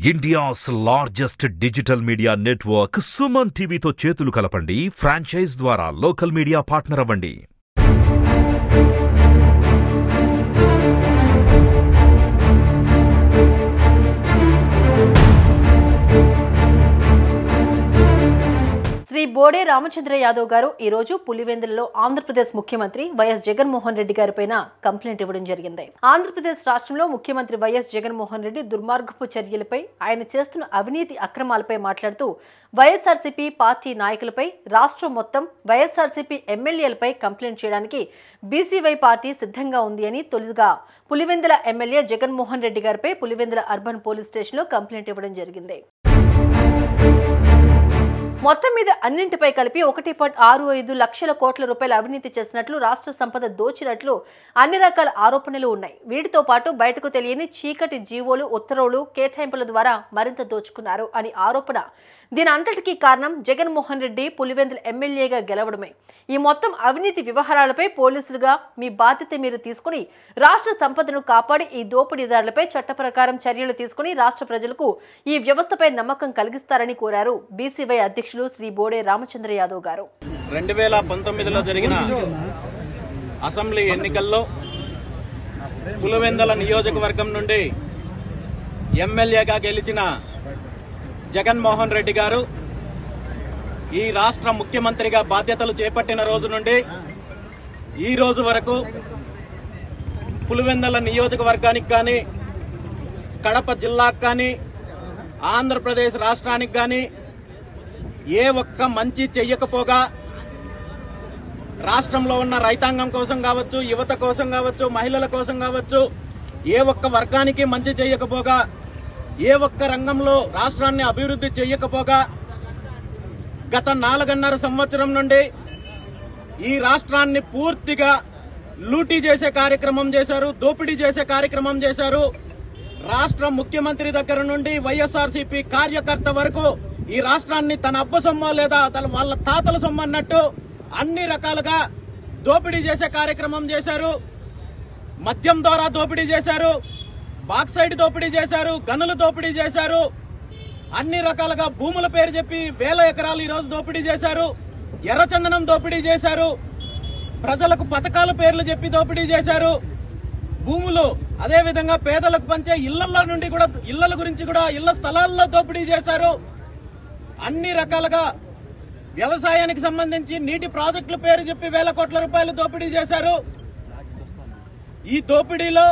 India's largest digital media network Suman టీవీతో చేతులు కలపండి ఫ్రాంచైజ్ ద్వారా లోకల్ మీడియా పార్ట్నర్ అవ్వండి శ్రీ బోడే రామచంద్ర యాదవ్ గారు ఈ రోజు పులివెందులలో ఆంధ్రప్రదేశ్ ముఖ్యమంత్రి వైఎస్ జగన్మోహన్ రెడ్డి గారిపైన కంప్లైంట్ ఇవ్వడం జరిగింది ఆంధ్రప్రదేశ్ రాష్ట్రంలో ముఖ్యమంత్రి వైఎస్ జగన్మోహన్ రెడ్డి దుర్మార్గపు చర్యలపై ఆయన చేస్తున్న అవినీతి అక్రమాలపై మాట్లాడుతూ వైఎస్ఆర్సీపీ పార్టీ నాయకులపై రాష్ట్రం మొత్తం వైఎస్ఆర్సీపీ ఎమ్మెల్యేలపై కంప్లైంట్ చేయడానికి బీసీవై పార్టీ సిద్ధంగా ఉంది అని తొలిగా పులివెందుల ఎమ్మెల్యే జగన్మోహన్ రెడ్డి గారిపై పులివెందుల అర్బన్ పోలీస్ స్టేషన్లో కంప్లైంట్ ఇవ్వడం జరిగింది మొత్తం మీద అన్నింటిపై కలిపి ఒకటి పాయింట్ ఆరు ఐదు లక్షల కోట్ల రూపాయల అవినీతి చేసినట్లు రాష్ట్ర సంపద దోచినట్లు అన్ని రకాల ఆరోపణలు ఉన్నాయి వీటితో పాటు బయటకు తెలియని చీకటి జీవోలు ఉత్తర్వులు కేటాయింపుల ద్వారా మరింత దోచుకున్నారు అని ఆరోపణ దీని అంతటికీ కారణం జగన్మోహన్ రెడ్డి పులివెందుల ఎమ్మెల్యేగా గెలవడమే ఈ మొత్తం అవినీతి వ్యవహారాలపై పోలీసులుగా మీ బాధ్యత మీరు తీసుకుని రాష్ట్ర సంపదను కాపాడి ఈ దోపిడీదారులపై చట్ట ప్రకారం చర్యలు తీసుకుని రాష్ట్ర ప్రజలకు ఈ వ్యవస్థపై నమ్మకం కలిగిస్తారని కోరారు బీసీవై అధ్యక్షులు శ్రీ బోడే రామచంద్ర యాదవ్ గారు రెండు వేల పంతొమ్మిదిలో జరిగిన అసెంబ్లీ ఎన్నికల్లో పులివెందల నియోజకవర్గం నుండి ఎమ్మెల్యేగా గెలిచిన జగన్మోహన్ రెడ్డి గారు ఈ రాష్ట్ర ముఖ్యమంత్రిగా బాధ్యతలు చేపట్టిన రోజు నుండి ఈ రోజు వరకు పులివెందల నియోజకవర్గానికి కానీ కడప జిల్లాకు కానీ ఆంధ్రప్రదేశ్ రాష్ట్రానికి కానీ ఏ ఒక్క మంచి చెయ్యకపోగా రాష్ట్రంలో ఉన్న రైతాంగం కోసం కావచ్చు యువత కోసం కావచ్చు మహిళల కోసం కావచ్చు ఏ ఒక్క వర్గానికి మంచి చేయకపోగా ఏ ఒక్క రంగంలో రాష్ట్రాన్ని అభివృద్ధి చేయకపోగా గత నాలుగున్నర సంవత్సరం నుండి ఈ రాష్ట్రాన్ని పూర్తిగా లూటీ చేసే కార్యక్రమం చేశారు దోపిడీ చేసే కార్యక్రమం చేశారు రాష్ట్ర ముఖ్యమంత్రి దగ్గర నుండి వైఎస్ఆర్సీపీ కార్యకర్త వరకు ఈ రాష్ట్రాన్ని తన అబ్బ సొమ్మ లేదా తన వాళ్ళ తాతల సొమ్ము అన్నట్టు అన్ని రకాలుగా దోపిడీ చేసే కార్యక్రమం చేశారు మద్యం ద్వారా దోపిడీ చేశారు బాక్సైడ్ దోపిడీ చేశారు గనులు దోపిడీ చేశారు అన్ని రకాలుగా భూముల పేరు చెప్పి వేల ఎకరాలు ఈ రోజు దోపిడీ చేశారు ఎర్రచందనం దోపిడీ చేశారు ప్రజలకు పథకాల పేర్లు చెప్పి దోపిడీ చేశారు భూములు అదే విధంగా పేదలకు పంచే ఇళ్లలో నుండి కూడా ఇళ్ల గురించి కూడా ఇళ్ల స్థలాల్లో దోపిడీ చేశారు అన్ని రకాలుగా వ్యవసాయానికి సంబంధించి నీటి ప్రాజెక్టుల పేరు చెప్పి వేల కోట్ల రూపాయలు దోపిడీ చేశారు ఈ దోపిడీలో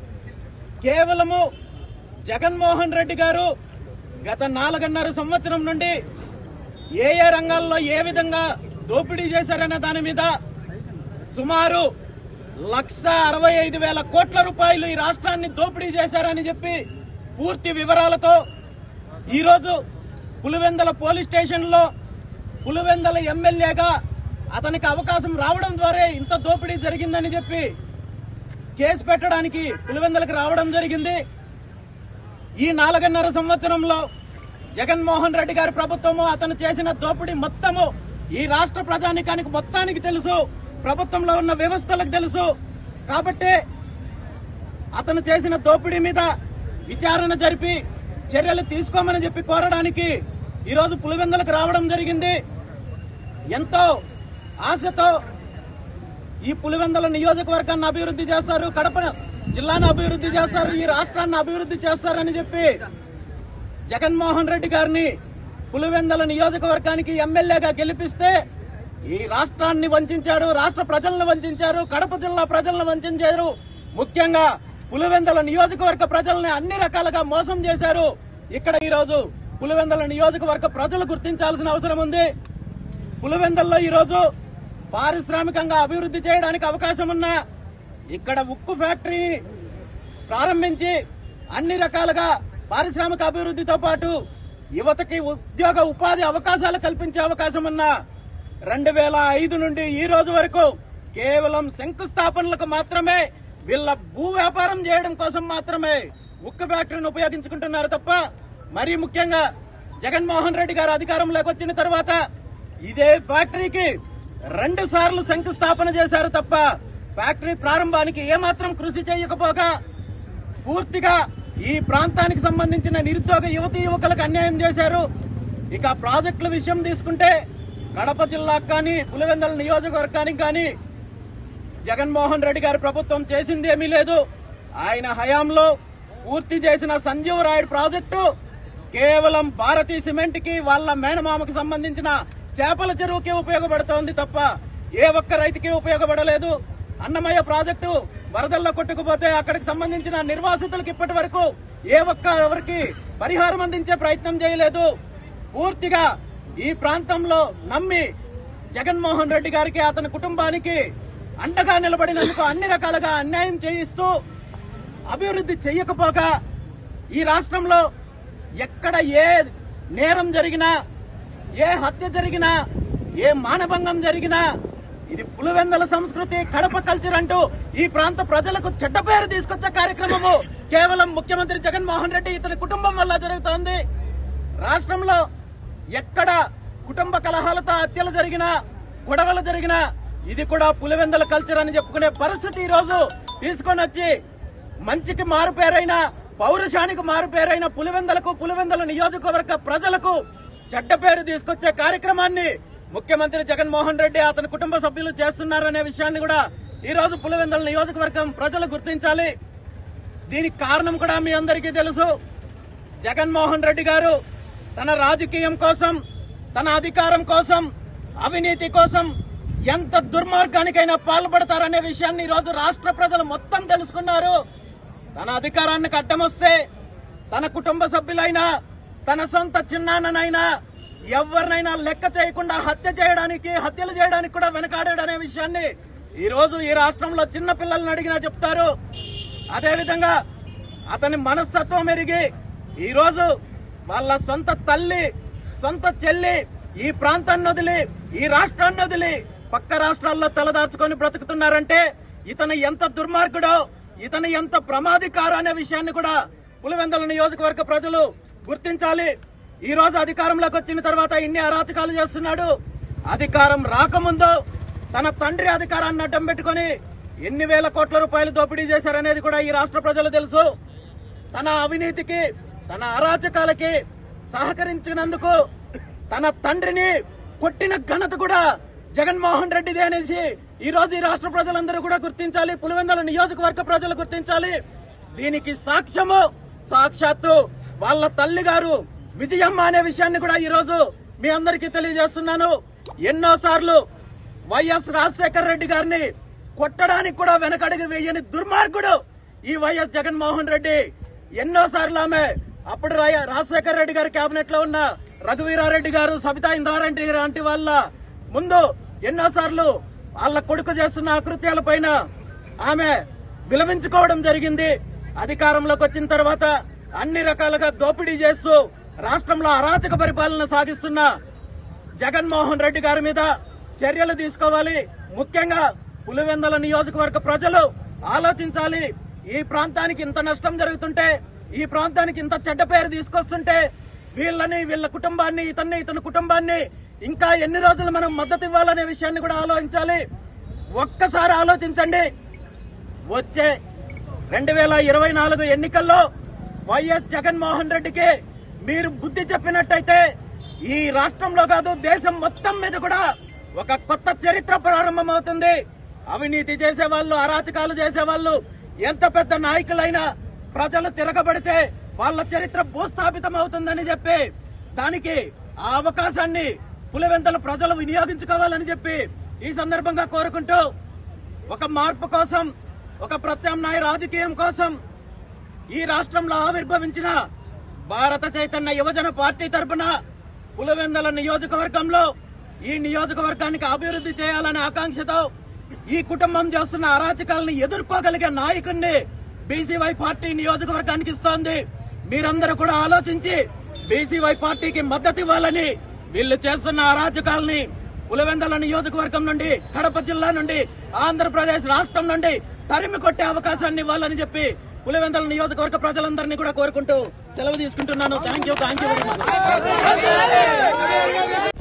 కేవలము జగన్మోహన్ రెడ్డి గారు గత నాలుగున్నర సంవత్సరం నుండి ఏ ఏ రంగాల్లో ఏ విధంగా దోపిడీ చేశారనే దాని మీద సుమారు లక్ష అరవై ఐదు వేల కోట్ల రూపాయలు ఈ రాష్ట్రాన్ని దోపిడీ చేశారని చెప్పి పూర్తి వివరాలతో ఈరోజు పులివెందల పోలీస్ స్టేషన్లో పులివెందల ఎమ్మెల్యేగా అతనికి అవకాశం రావడం ద్వారా ఇంత దోపిడీ జరిగిందని చెప్పి కేసు పెట్టడానికి పులివెందలకు రావడం జరిగింది ఈ నాలుగున్నర సంవత్సరంలో జగన్మోహన్ రెడ్డి గారి ప్రభుత్వము అతను చేసిన దోపిడీ మొత్తము ఈ రాష్ట్ర ప్రజానికానికి మొత్తానికి తెలుసు ప్రభుత్వంలో ఉన్న వ్యవస్థలకు తెలుసు కాబట్టి అతను చేసిన దోపిడీ మీద విచారణ జరిపి చర్యలు తీసుకోమని చెప్పి కోరడానికి ఈరోజు పులివెందులకు రావడం జరిగింది ఎంతో ఆశతో ఈ పులివెందుల నియోజకవర్గాన్ని అభివృద్ధి చేస్తారు కడప జిల్లాను అభివృద్ధి చేస్తారు ఈ రాష్ట్రాన్ని అభివృద్ధి చేస్తారని చెప్పి జగన్మోహన్ రెడ్డి గారిని పులివెందుల నియోజకవర్గానికి ఎమ్మెల్యేగా గెలిపిస్తే ఈ రాష్ట్రాన్ని వంచాడు రాష్ట్ర ప్రజలను వంచారు కడప జిల్లా ప్రజలను వంచారు ముఖ్యంగా పులివెందుల నియోజకవర్గ ప్రజల్ని అన్ని రకాలుగా మోసం చేశారు ఇక్కడ ఈ రోజు పులివెందుల నియోజకవర్గ ప్రజలు గుర్తించాల్సిన అవసరం ఉంది పులివెందుల్లో ఈ రోజు పారిశ్రామికంగా అభివృద్ధి చేయడానికి అవకాశం ఉన్న ఇక్కడ ఉక్కు ఫ్యాక్టరీ ప్రారంభించి అన్ని రకాలుగా పారిశ్రామిక అభివృద్ధితో పాటు యువతకి ఉద్యోగ ఉపాధి అవకాశాలు కల్పించే అవకాశం ఉన్న రెండు వేల ఐదు నుండి ఈ రోజు వరకు కేవలం శంకుస్థాపనలకు మాత్రమే వీళ్ళ భూ వ్యాపారం చేయడం కోసం మాత్రమే ఉక్కు ఫ్యాక్టరీని ఉపయోగించుకుంటున్నారు తప్ప మరీ ముఖ్యంగా జగన్మోహన్ రెడ్డి గారు అధికారంలోకి వచ్చిన తర్వాత ఇదే ఫ్యాక్టరీకి రెండు సార్లు శంకుస్థాపన చేశారు తప్ప ఫ్యాక్టరీ ప్రారంభానికి ఏమాత్రం కృషి చేయకపోగా పూర్తిగా ఈ ప్రాంతానికి సంబంధించిన నిరుద్యోగ యువతి యువకులకు అన్యాయం చేశారు ఇక ప్రాజెక్టుల విషయం తీసుకుంటే కడప జిల్లాకు కానీ పులివెందల నియోజకవర్గానికి కానీ జగన్మోహన్ రెడ్డి గారి ప్రభుత్వం చేసింది ఏమీ లేదు ఆయన హయాంలో పూర్తి చేసిన సంజీవ్ రాయుడు ప్రాజెక్టు కేవలం భారతీ సిమెంట్ కి వాళ్ళ మేనమామకి సంబంధించిన చేపల చెరువుకి ఉపయోగపడుతోంది తప్ప ఏ ఒక్క రైతుకి ఉపయోగపడలేదు అన్నమయ్య ప్రాజెక్టు వరదల్లో కొట్టుకుపోతే అక్కడికి సంబంధించిన నిర్వాసితులకు ఇప్పటి వరకు ఏ ఒక్క ఎవరికి పరిహారం అందించే ప్రయత్నం చేయలేదు పూర్తిగా ఈ ప్రాంతంలో నమ్మి జగన్మోహన్ రెడ్డి గారికి అతని కుటుంబానికి అండగా నిలబడినందుకు అన్ని రకాలుగా అన్యాయం చేయిస్తూ అభివృద్ధి చెయ్యకపోగా ఈ రాష్ట్రంలో ఎక్కడ ఏ నేరం జరిగినా ఏ హత్య జరిగినా ఏ మానభంగం జరిగినా ఇది పులివెందల సంస్కృతి కడప కల్చర్ అంటూ ఈ ప్రాంత ప్రజలకు చెడ్డ పేరు తీసుకొచ్చే కార్యక్రమము కేవలం ముఖ్యమంత్రి జగన్మోహన్ రెడ్డి ఇతని కుటుంబం వల్ల జరుగుతోంది రాష్ట్రంలో ఎక్కడ కుటుంబ కలహాలతో హత్యలు జరిగినా గొడవలు జరిగినా ఇది కూడా పులివెందల కల్చర్ అని చెప్పుకునే పరిస్థితి ఈ రోజు తీసుకొని వచ్చి మంచికి మారు పేరైన పౌరుషానికి మారు పేరైన పులివెందలకు పులివెందల నియోజకవర్గ ప్రజలకు చెడ్డ పేరు తీసుకొచ్చే కార్యక్రమాన్ని ముఖ్యమంత్రి జగన్మోహన్ రెడ్డి అతని కుటుంబ సభ్యులు చేస్తున్నారనే విషయాన్ని కూడా ఈ రోజు పులివెందల నియోజకవర్గం ప్రజలు గుర్తించాలి దీనికి కారణం కూడా మీ అందరికీ తెలుసు జగన్మోహన్ రెడ్డి గారు తన రాజకీయం కోసం తన అధికారం కోసం అవినీతి కోసం ఎంత దుర్మార్గానికైనా పాల్పడతారనే విషయాన్ని ఈ రోజు రాష్ట్ర ప్రజలు మొత్తం తెలుసుకున్నారు తన అధికారానికి అడ్డమొస్తే తన కుటుంబ సభ్యులైనా తన సొంత చిన్నాన్ననైనా ఎవరినైనా లెక్క చేయకుండా హత్య చేయడానికి హత్యలు చేయడానికి కూడా వెనకాడాడనే విషయాన్ని ఈ రోజు ఈ రాష్ట్రంలో చిన్న పిల్లల్ని అడిగినా చెప్తారు అదేవిధంగా అతని మనస్తత్వం ఎరిగి ఈ రోజు వాళ్ళ సొంత తల్లి సొంత చెల్లి ఈ ప్రాంతాన్ని వదిలి ఈ రాష్ట్రాన్ని వదిలి పక్క రాష్ట్రాల్లో తలదాచుకొని బ్రతుకుతున్నారంటే ఇతను ఎంత దుర్మార్గుడో ఇతను ఎంత ప్రమాదికారో అనే విషయాన్ని కూడా పులివెందల నియోజకవర్గ ప్రజలు గుర్తించాలి ఈ రోజు అధికారంలోకి వచ్చిన తర్వాత ఇన్ని అరాచకాలు చేస్తున్నాడు అధికారం రాకముందు తన తండ్రి అధికారాన్ని అడ్డం పెట్టుకొని ఎన్ని వేల కోట్ల రూపాయలు దోపిడీ చేశారనేది కూడా ఈ రాష్ట్ర ప్రజలు తెలుసు తన అవినీతికి తన అరాచకాలకి సహకరించినందుకు తన తండ్రిని కొట్టిన ఘనత కూడా జగన్మోహన్ రెడ్డిది అనేసి ఈ రోజు ఈ రాష్ట్ర ప్రజలందరూ కూడా గుర్తించాలి పులివెందల నియోజకవర్గ ప్రజలు గుర్తించాలి దీనికి సాక్ష్యము సాక్షాత్తు వాళ్ళ తల్లి గారు విజయమ్మ అనే విషయాన్ని కూడా ఈ రోజు మీ అందరికీ తెలియజేస్తున్నాను ఎన్నో సార్లు వైఎస్ రాజశేఖర రెడ్డి గారిని కొట్టడానికి కూడా వెనకడుగు వేయని దుర్మార్గుడు ఈ వైఎస్ జగన్మోహన్ రెడ్డి ఎన్నో సార్లు ఆమె అప్పుడు రాయ- రాజశేఖర రెడ్డి గారి కేబినెట్ లో ఉన్న రఘువీరారెడ్డి గారు సబితా ఇంద్రారెడ్డి లాంటి వాళ్ళ ముందు ఎన్నో సార్లు వాళ్ళ కొడుకు చేస్తున్న అకృత్యాల పైన ఆమె విలవించుకోవడం జరిగింది అధికారంలోకి వచ్చిన తర్వాత అన్ని రకాలుగా దోపిడీ చేస్తూ రాష్ట్రంలో అరాచక పరిపాలన సాగిస్తున్న జగన్మోహన్ రెడ్డి గారి మీద చర్యలు తీసుకోవాలి ముఖ్యంగా పులివెందల నియోజకవర్గ ప్రజలు ఆలోచించాలి ఈ ప్రాంతానికి ఇంత నష్టం జరుగుతుంటే ఈ ప్రాంతానికి ఇంత చెడ్డ పేరు తీసుకొస్తుంటే వీళ్ళని వీళ్ళ కుటుంబాన్ని ఇతన్ని ఇతని కుటుంబాన్ని ఇంకా ఎన్ని రోజులు మనం మద్దతు ఇవ్వాలనే విషయాన్ని కూడా ఆలోచించాలి ఒక్కసారి ఆలోచించండి వచ్చే రెండు వేల ఇరవై నాలుగు ఎన్నికల్లో వైఎస్ జగన్మోహన్ రెడ్డికి మీరు బుద్ధి చెప్పినట్టయితే ఈ రాష్ట్రంలో కాదు దేశం మొత్తం మీద కూడా ఒక కొత్త చరిత్ర ప్రారంభమవుతుంది అవినీతి చేసేవాళ్ళు అరాచకాలు చేసేవాళ్ళు ఎంత పెద్ద నాయకులైనా ప్రజలు తిరగబడితే వాళ్ళ చరిత్ర భూస్థాపితం అవుతుందని చెప్పి దానికి ఆ అవకాశాన్ని పులివెంతల ప్రజలు వినియోగించుకోవాలని చెప్పి ఈ సందర్భంగా కోరుకుంటూ ఒక మార్పు కోసం ఒక ప్రత్యామ్నాయ రాజకీయం కోసం ఈ రాష్ట్రంలో ఆవిర్భవించిన భారత చైతన్య యువజన పార్టీ తరపున పులివెందల నియోజకవర్గంలో ఈ నియోజకవర్గానికి అభివృద్ధి చేయాలనే ఆకాంక్షతో ఈ కుటుంబం చేస్తున్న అరాచకాలను ఎదుర్కోగలిగే నాయకుడిని బీసీవై పార్టీ నియోజకవర్గానికి ఇస్తోంది మీరందరూ కూడా ఆలోచించి బీసీవై పార్టీకి మద్దతు ఇవ్వాలని వీళ్ళు చేస్తున్న అరాచకాలని పులివెందల నియోజకవర్గం నుండి కడప జిల్లా నుండి ఆంధ్రప్రదేశ్ రాష్ట్రం నుండి తరిమి కొట్టే అవకాశాన్ని ఇవ్వాలని చెప్పి పులివెందల నియోజకవర్గ ప్రజలందరినీ కూడా కోరుకుంటూ సెలవు తీసుకుంటున్నాను thank you thank you very much